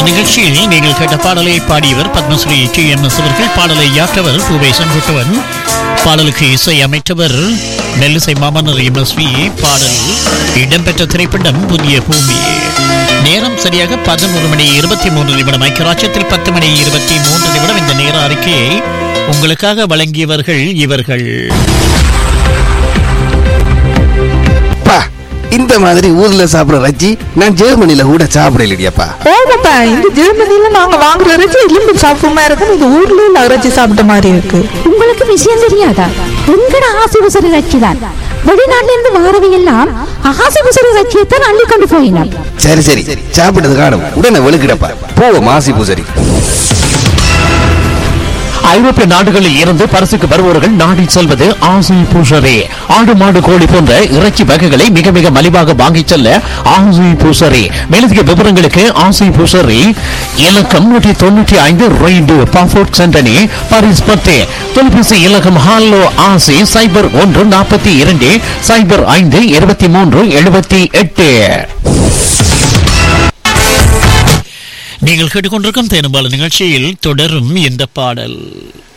நிகழ்ச்சியில் நீங்கள் கேட்ட பாடலை பாடியவர் பத்மஸ்ரீ டி எம் எஸ் அவர்கள் பாடலை யாற்றவர் பூவை செங்குட்டுவன் பாடலுக்கு இசை அமைத்தவர் மெல்லிசை மாமன்னர் எம் எஸ் பாடல் இடம்பெற்ற திரைப்படம் புதிய பூமி நேரம் சரியாக பதினோரு மணி இருபத்தி மூன்று நிமிடம் ஐக்கியராட்சத்தில் பத்து மணி இருபத்தி மூன்று நிமிடம் இந்த நேர அறிக்கையை உங்களுக்காக வழங்கியவர்கள் இவர்கள் அப்பா இந்த மாதிரி ஊர்ல சாப்பிடுற ரஜ்ஜி நான் ஜெர்மனில கூட சாப்பிடலையப்பா ஓமாப்பா இந்த ஜெர்மனில நாங்க வாங்குற இறைச்சி எலும்பு சாப்பிடுமா இருக்கும் இது ஊர்ல உள்ள இறைச்சி சாப்பிட்ட மாதிரி இருக்கு உங்களுக்கு விஷயம் தெரியாதா எங்கட ஆசை உசரி ரட்சிதான் வெளிநாட்டுல இருந்து வாரவை எல்லாம் ஆசை உசரி ரட்சியத்தான் அள்ளி கொண்டு போயினான் சரி சரி சாப்பிட்டது காணும் உடனே வெளுக்கிடப்பா போவோம் மாசி பூசரி ஐரோப்பிய நாடுகளில் இருந்து பரிசுக்கு வருபவர்கள் நாடி செல்வது ஆசை பூசரே ஆடு மாடு கோழி போன்ற இறைச்சி வகைகளை மிக மிக மலிவாக வாங்கிச் செல்ல ஆசை பூசரே மேலதிக விவரங்களுக்கு ஆசை பூசரி இலக்கம் நூற்றி தொண்ணூற்றி ஐந்து ரெய்டு பாஃபோர்ட் சென்டனி பாரிஸ் பத்து தொலைபேசி இலக்கம் ஹாலோ ஆசை சைபர் ஒன்று நாற்பத்தி இரண்டு சைபர் ஐந்து இருபத்தி மூன்று எழுபத்தி எட்டு நீங்கள் கேட்டுக்கொண்டிருக்கும் தேனும்பால நிகழ்ச்சியில் தொடரும் இந்த பாடல்